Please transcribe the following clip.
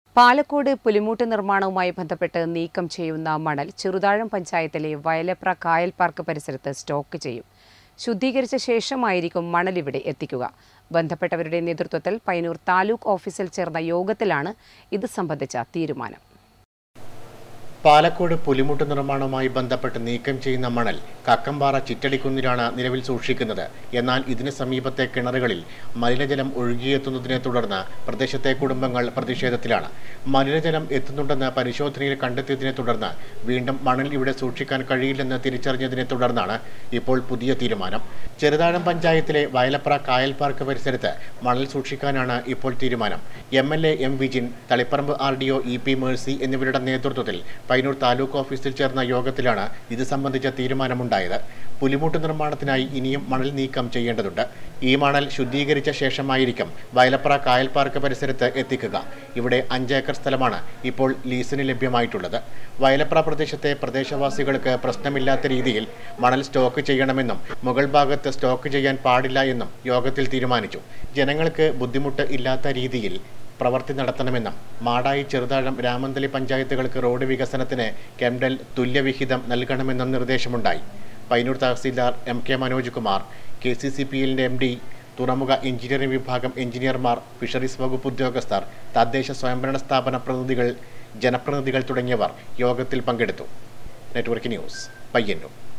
പാലക്കോട് പുലിമൂട്ട് നിർമ്മാണവുമായി ബന്ധപ്പെട്ട് നീക്കം ചെയ്യുന്ന മണൽ ചെറുതാഴം പഞ്ചായത്തിലെ വയലപ്ര കായൽ പാർക്ക് പരിസരത്ത് സ്റ്റോക്ക് ചെയ്യും ശുദ്ധീകരിച്ച ശേഷമായിരിക്കും മണൽ ഇവിടെ എത്തിക്കുക ബന്ധപ്പെട്ടവരുടെ നേതൃത്വത്തിൽ പയ്യന്നൂർ താലൂക്ക് ഓഫീസിൽ ചേർന്ന യോഗത്തിലാണ് ഇത് സംബന്ധിച്ച തീരുമാനം പാലക്കോട് പുലിമുട്ട് നിർമ്മാണവുമായി ബന്ധപ്പെട്ട് നീക്കം ചെയ്യുന്ന മണൽ കക്കമ്പാറ ചിറ്റടിക്കുന്നിലാണ് നിലവിൽ സൂക്ഷിക്കുന്നത് എന്നാൽ ഇതിന് സമീപത്തെ കിണറുകളിൽ മലിനജലം ഒഴുകിയെത്തുന്നതിനെ തുടർന്ന് പ്രദേശത്തെ കുടുംബങ്ങൾ പ്രതിഷേധത്തിലാണ് മലിനജലം എത്തുന്നുണ്ടെന്ന് പരിശോധനയിൽ കണ്ടെത്തിയതിനെ തുടർന്ന് വീണ്ടും മണൽ ഇവിടെ സൂക്ഷിക്കാൻ കഴിയില്ലെന്ന് തിരിച്ചറിഞ്ഞതിനെ തുടർന്നാണ് ഇപ്പോൾ പുതിയ തീരുമാനം ചെറുതാഴം പഞ്ചായത്തിലെ വയലപ്ര കായൽ പാർക്ക് പരിസരത്ത് മണൽ സൂക്ഷിക്കാനാണ് ഇപ്പോൾ തീരുമാനം M L A M Vijin Taliparamba R D O E P Mercy എന്നിവരുടെ നേതൃത്വത്തിൽ പയ്യന്നൂർ താലൂക്ക് ഓഫീസിൽ ചേർന്ന യോഗത്തിലാണ് ഇത് സംബന്ധിച്ച തീരുമാനമുണ്ടായത് പുലിമുട്ട് നിർമ്മാണത്തിനായി ഇനിയും മണൽ നീക്കം ചെയ്യേണ്ടതുണ്ട് ഈ മണൽ ശുദ്ധീകരിച്ച ശേഷമായിരിക്കും വയലപ്ര കായൽ പാർക്ക് പരിസരത്ത് എത്തിക്കുക ഇവിടെ അഞ്ച് ഏക്കർ സ്ഥലമാണ് ഇപ്പോൾ ലീസിന് ലഭ്യമായിട്ടുള്ളത് വയലപ്ര പ്രദേശത്തെ പ്രദേശവാസികൾക്ക് പ്രശ്നമില്ലാത്ത രീതിയിൽ മണൽ സ്റ്റോക്ക് ചെയ്യണമെന്നും മുകൾ ഭാഗത്ത് സ്റ്റോക്ക് ചെയ്യാൻ പാടില്ല എന്നും യോഗത്തിൽ തീരുമാനിച്ചു ജനങ്ങൾക്ക് ബുദ്ധിമുട്ട് ഇല്ലാത്ത രീതിയിൽ പ്രവർത്തി നടത്തണമെന്നും മാടായി ചെറുതാഴം രാമന്തലി പഞ്ചായത്തുകൾക്ക് റോഡ് വികസനത്തിന് കെംഡൽ തുല്യവിഹിതം നൽകണമെന്നും നിർദ്ദേശമുണ്ടായി Payyanur tahsildar M K Manoj Kumar K C C P എല്ലിൻ്റെ എം ഡി തുറമുഖ എഞ്ചിനീയറിംഗ് വിഭാഗം എഞ്ചിനീയർമാർ ഫിഷറീസ് വകുപ്പ് ഉദ്യോഗസ്ഥർ തദ്ദേശ സ്വയംഭരണ സ്ഥാപന പ്രതിനിധികൾ ജനപ്രതിനിധികൾ തുടങ്ങിയവർ യോഗത്തിൽ പങ്കെടുത്തു നെറ്റ്വർക്ക് ന്യൂസ് പയ്യന്നൂർ